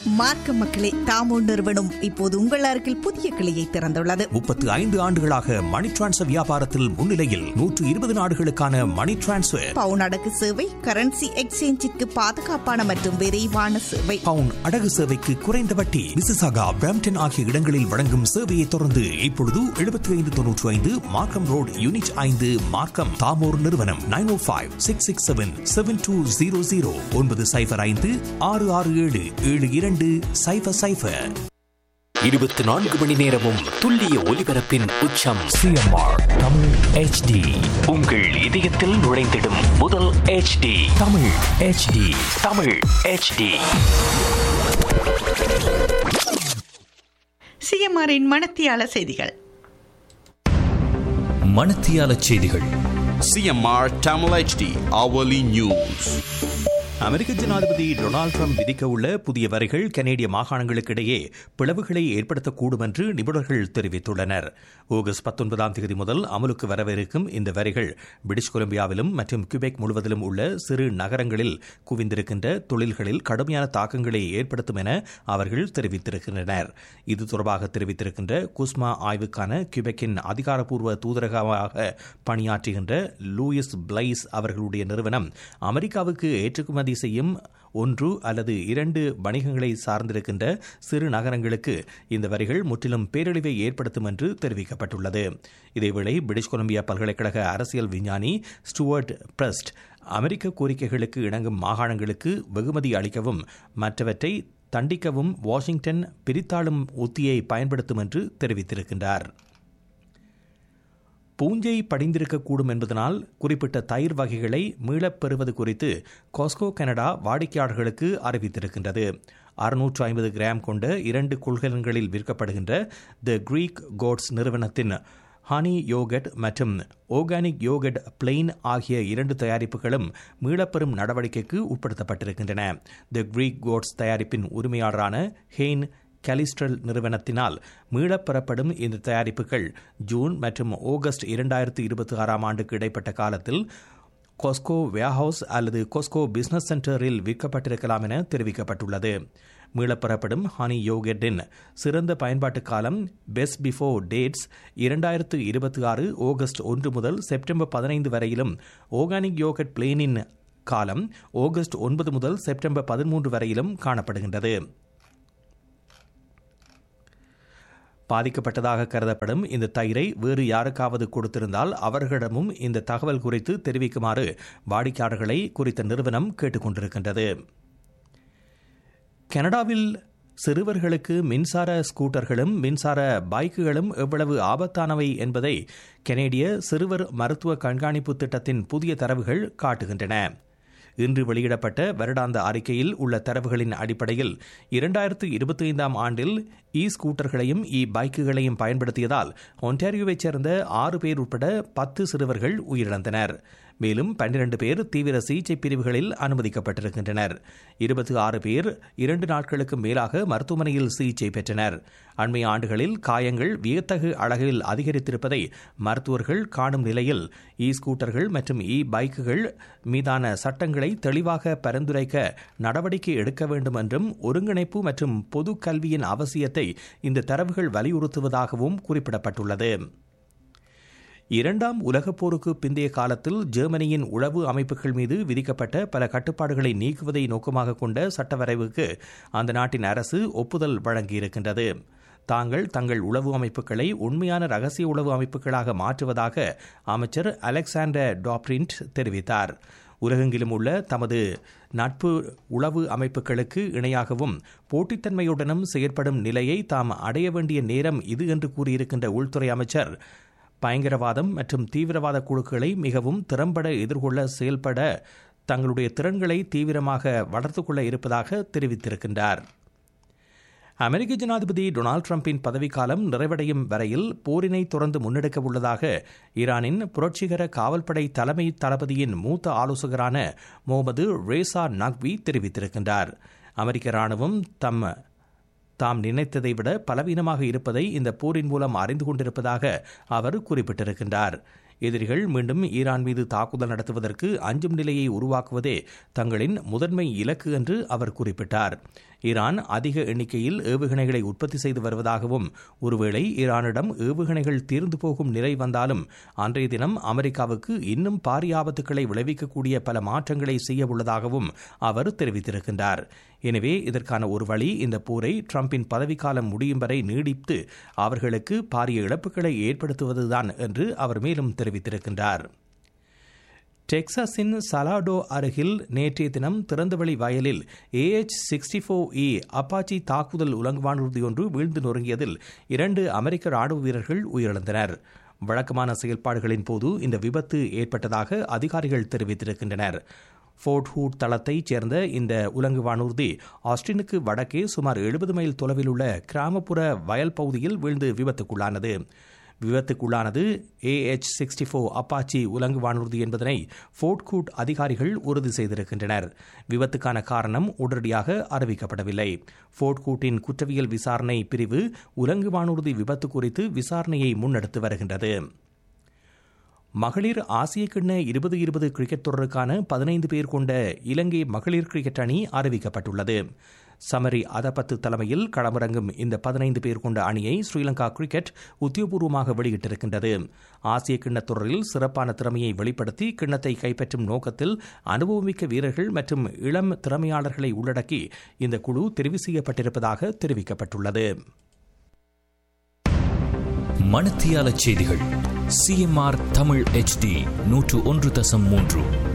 மார்க்க மக்களே தாமோ நிறுவனம் இப்போது உங்கள் அருகில் புதிய கிளையை திறந்துள்ளது முப்பத்து ஐந்து ஆண்டுகளாக மணி டிரான்ஸ்ஃபர் வியாபாரத்தில் முன்னிலையில் நூற்று இருபது நாடுகளுக்கான மணி டிரான்ஸ்ஃபர் பவுன் அடகு சேவை கரன்சி எக்ஸ்சேஞ்சிற்கு பாதுகாப்பான மற்றும் விரைவான சேவை பவுன் அடகு சேவைக்கு குறைந்த வட்டி மிசிசாகா பிராம்டன் ஆகிய இடங்களில் வழங்கும் சேவையை தொடர்ந்து இப்பொழுது எழுபத்தி ஐந்து தொன்னூற்றி ஐந்து மார்க்கம் ரோடு யூனிட் ஐந்து மார்க்கம் தாமோர் நிறுவனம் nine O five six six seven seven two zero zero ஒன்பது சைஃபர் ஐந்து ஆறு ஆறு ஏழு ஏழு இரண்டு சைஃபர் சைஃபர் இருபத்தி நான்கு மணி நேரமும் துல்லிய ஒலிபரப்பின் உச்சம் சிஎம்ஆர் தமிழ் ஹெச்டி உங்கள் இதயத்தில் நுழைந்திடும் முதல் HD Tamil HD Tamil HD சிஎம்ஆரின் மனத்தியால செய்திகள் மணத்தியால செய்திகள் CMR Tamil HD hourly news. அமெரிக்க ஜனாதிபதி டொனால்டு ட்ரம்ப் விதிக்க உள்ள புதிய வரிகள் கனேடிய மாகாணங்களுக்கிடையே பிளவுகளை ஏற்படுத்தக்கூடும் என்று நிபுணர்கள் தெரிவித்துள்ளனர் ஆகஸ்ட் பத்தொன்பதாம் தேதி முதல் அமலுக்கு வரவிருக்கும் இந்த வரிகள் பிரிட்டிஷ் கொலம்பியாவிலும் மற்றும் கியூபெக் முழுவதிலும் உள்ள சிறு நகரங்களில் குவிந்திருக்கின்ற தொழில்களில் கடுமையான தாக்கங்களை ஏற்படுத்தும் என அவர்கள் தெரிவித்திருக்கின்றனர் இது தொடர்பாக தெரிவித்திருக்கின்ற குஸ்மா ஆய்வுக்கான கியூபெக்கின் அதிகாரப்பூர்வ தூதரகமாக பணியாற்றுகின்ற லூயிஸ் பிளைஸ் அவர்களுடைய நிறுவனம் அமெரிக்காவுக்கு ஏற்றுமதி செய்யும் ஒன்று அல்லது இரண்டு வணிகங்களை சார்ந்திருக்கின்ற சிறு நகரங்களுக்கு இந்த வரிகள் முற்றிலும் பேரழிவை ஏற்படுத்தும் என்று தெரிவிக்கப்பட்டுள்ளது இதேவேளை பிரிட்டிஷ் கொலம்பியா பல்கலைக்கழக அரசியல் விஞ்ஞானி ஸ்டுவர்ட் பிரஸ்ட் அமெரிக்க கோரிக்கைகளுக்கு இணங்கும் மாகாணங்களுக்கு வெகுமதி அளிக்கவும் மற்றவற்றை தண்டிக்கவும் வாஷிங்டன் பிரித்தாளும் உத்தியை பயன்படுத்தும் என்று தெரிவித்திருக்கின்றார் பூஞ்சை படிந்திருக்கக்கூடும் என்பதனால் குறிப்பிட்ட தயிர் வகைகளை மீளப் பெறுவது குறித்து காஸ்கோ கனடா வாடிக்கையாளர்களுக்கு அறிவித்திருக்கின்றது அறுநூற்று ஐம்பது கிராம் கொண்ட இரண்டு கொள்கலன்களில் விற்கப்படுகின்ற த கிரீக் கோட்ஸ் நிறுவனத்தின் ஹனி யோகட் மற்றும் ஆர்கானிக் யோகட் பிளெயின் ஆகிய இரண்டு தயாரிப்புகளும் மீளப்பெறும் நடவடிக்கைக்கு உட்படுத்தப்பட்டிருக்கின்றன த கிரீக் கோட்ஸ் தயாரிப்பின் உரிமையாளரான ஹெயின் கலிஸ்ட்ரல் நிறுவனத்தினால் மீளப்பெறப்படும் இந்த தயாரிப்புகள் ஜூன் மற்றும் ஆகஸ்ட் இரண்டாயிரத்து இருபத்தி ஆறாம் ஆண்டுக்கு இடைப்பட்ட காலத்தில் கொஸ்கோ வேர்ஹவுஸ் அல்லது கொஸ்கோ பிசினஸ் சென்டரில் விற்கப்பட்டிருக்கலாம் என தெரிவிக்கப்பட்டுள்ளது மீளப்பெறப்படும் ஹனி யோகெட்டின் சிறந்த பயன்பாட்டு காலம் பெஸ்ட் பிஃபோர் டேட்ஸ் இரண்டாயிரத்து இருபத்தி ஆறு ஆகஸ்ட் ஒன்று முதல் செப்டம்பர் பதினைந்து வரையிலும் ஆர்கானிக் யோகட் பிளேனின் காலம் ஆகஸ்ட் ஒன்பது முதல் செப்டம்பர் பதிமூன்று வரையிலும் காணப்படுகின்றது பாதிக்கப்பட்டதாக கருதப்படும் இந்த தயிரை வேறு யாருக்காவது கொடுத்திருந்தால் அவர்களிடமும் இந்த தகவல் குறித்து தெரிவிக்குமாறு வாடிக்கையாளர்களை குறித்த நிறுவனம் கேட்டுக்கொண்டிருக்கின்றது கனடாவில் சிறுவர்களுக்கு மின்சார ஸ்கூட்டர்களும் மின்சார பைக்குகளும் எவ்வளவு ஆபத்தானவை என்பதை கனேடிய சிறுவர் மருத்துவ கண்காணிப்பு திட்டத்தின் புதிய தரவுகள் காட்டுகின்றன இன்று வெளியிடப்பட்ட வருடாந்த அறிக்கையில் உள்ள தரவுகளின் அடிப்படையில் இரண்டாயிரத்து இருபத்தி ஐந்தாம் ஆண்டில் இ ஸ்கூட்டர்களையும் இ பைக்குகளையும் பயன்படுத்தியதால் ஒன்டாரியோவைச் சேர்ந்த ஆறு பேர் உட்பட பத்து சிறுவர்கள் உயிரிழந்தனர் மேலும் பன்னிரண்டு பேர் தீவிர சிகிச்சை பிரிவுகளில் அனுமதிக்கப்பட்டிருக்கின்றனர் இருபத்தி ஆறு பேர் இரண்டு நாட்களுக்கு மேலாக மருத்துவமனையில் சிகிச்சை பெற்றனர் அண்மைய ஆண்டுகளில் காயங்கள் வியத்தகு அழகில் அதிகரித்திருப்பதை மருத்துவர்கள் காணும் நிலையில் இ ஸ்கூட்டர்கள் மற்றும் இ பைக்குகள் மீதான சட்டங்களை தெளிவாக பரிந்துரைக்க நடவடிக்கை எடுக்க வேண்டும் என்றும் ஒருங்கிணைப்பு மற்றும் பொது கல்வியின் அவசியத்தை இந்த தரவுகள் வலியுறுத்துவதாகவும் குறிப்பிடப்பட்டுள்ளது இரண்டாம் உலகப் போருக்கு பிந்தைய காலத்தில் ஜெர்மனியின் உளவு அமைப்புகள் மீது விதிக்கப்பட்ட பல கட்டுப்பாடுகளை நீக்குவதை நோக்கமாக கொண்ட சட்டவரைவுக்கு அந்த நாட்டின் அரசு ஒப்புதல் வழங்கியிருக்கின்றது தாங்கள் தங்கள் உளவு அமைப்புகளை உண்மையான ரகசிய உளவு அமைப்புகளாக மாற்றுவதாக அமைச்சர் அலெக்சாண்டர் டாப்ரிண்ட் தெரிவித்தார் உலகெங்கிலும் உள்ள தமது நட்பு உளவு அமைப்புகளுக்கு இணையாகவும் போட்டித்தன்மையுடனும் செயற்படும் நிலையை தாம் அடைய வேண்டிய நேரம் இது என்று கூறியிருக்கின்ற உள்துறை அமைச்சர் பயங்கரவாதம் மற்றும் தீவிரவாத குழுக்களை மிகவும் திறம்பட எதிர்கொள்ள செயல்பட தங்களுடைய திறன்களை தீவிரமாக வளர்த்துக் கொள்ள இருப்பதாக தெரிவித்திருக்கின்றார் அமெரிக்க ஜனாதிபதி டொனால்டு டிரம்பின் பதவிக்காலம் நிறைவடையும் வரையில் போரினை தொடர்ந்து முன்னெடுக்க உள்ளதாக ஈரானின் புரட்சிகர காவல்படை தலைமை தளபதியின் மூத்த ஆலோசகரான முகமது ரேசா நக்வி தெரிவித்திருக்கின்றார் அமெரிக்க ராணுவம் தம் தாம் நினைத்ததை விட பலவீனமாக இருப்பதை இந்த போரின் மூலம் அறிந்து கொண்டிருப்பதாக அவர் குறிப்பிட்டிருக்கின்றார் எதிரிகள் மீண்டும் ஈரான் மீது தாக்குதல் நடத்துவதற்கு அஞ்சும் நிலையை உருவாக்குவதே தங்களின் முதன்மை இலக்கு என்று அவர் குறிப்பிட்டார் ஈரான் அதிக எண்ணிக்கையில் ஏவுகணைகளை உற்பத்தி செய்து வருவதாகவும் ஒருவேளை ஈரானிடம் ஏவுகணைகள் தீர்ந்து போகும் நிலை வந்தாலும் அன்றைய தினம் அமெரிக்காவுக்கு இன்னும் பாரிய ஆபத்துக்களை விளைவிக்கக்கூடிய பல மாற்றங்களை செய்ய உள்ளதாகவும் அவர் தெரிவித்திருக்கின்றார் எனவே இதற்கான ஒரு வழி இந்த போரை டிரம்பின் பதவிக்காலம் முடியும் வரை நீடித்து அவர்களுக்கு பாரிய இழப்புகளை ஏற்படுத்துவதுதான் என்று அவர் மேலும் தெரிவித்திருக்கின்றார் டெக்சாஸின் சலாடோ அருகில் நேற்றைய தினம் திறந்தவெளி வயலில் AH sixty four E Apache தாக்குதல் உலங்குவானூர்தி ஒன்று வீழ்ந்து நொறுங்கியதில் இரண்டு அமெரிக்க ராணுவ வீரர்கள் உயிரிழந்தனர் வழக்கமான செயல்பாடுகளின் போது இந்த விபத்து ஏற்பட்டதாக அதிகாரிகள் தெரிவித்திருக்கின்றனர் ஃபோர்ட் ஹூட் தளத்தைச் சேர்ந்த இந்த உலங்கு வானூர்தி ஆஸ்டினுக்கு வடக்கே சுமார் எழுபது மைல் தொலைவில் உள்ள கிராமப்புற வயல் பகுதியில் வீழ்ந்து விபத்துக்குள்ளானது விபத்துக்குள்ளானது ஏஎச் சிக்ஸ்டி ஃபோர் அப்பாச்சி உலங்கு வானூர்தி என்பதனை ஃபோர்ட் கூட் அதிகாரிகள் உறுதி செய்திருக்கின்றனர் விபத்துக்கான காரணம் உடனடியாக அறிவிக்கப்படவில்லை ஃபோர்ட் கூட்டின் குற்றவியல் விசாரணை பிரிவு உலங்கு வானூர்தி விபத்து குறித்து விசாரணையை முன்னெடுத்து வருகின்றது மகளிர் ஆசிய கிண்ண இருபது இருபது கிரிக்கெட் தொடருக்கான பதினைந்து பேர் கொண்ட இலங்கை மகளிர் கிரிக்கெட் அணி அறிவிக்கப்பட்டுள்ளது சமரி அதபத்து தலைமையில் களமிறங்கும் இந்த பதினைந்து பேர் கொண்ட அணியை ஸ்ரீலங்கா கிரிக்கெட் உத்தியோகபூர்வமாக வெளியிட்டிருக்கின்றது ஆசிய கிண்ணத் தொடரில் சிறப்பான திறமையை வெளிப்படுத்தி கிண்ணத்தை கைப்பற்றும் நோக்கத்தில் அனுபவமிக்க வீரர்கள் மற்றும் இளம் திறமையாளர்களை உள்ளடக்கி இந்த குழு தெரிவு செய்யப்பட்டிருப்பதாக தெரிவிக்கப்பட்டுள்ளது மணத்தியால செய்திகள் சிஎம்ஆர் தமிழ் ஹெச்டி நூற்று ஒன்று தசம் மூன்று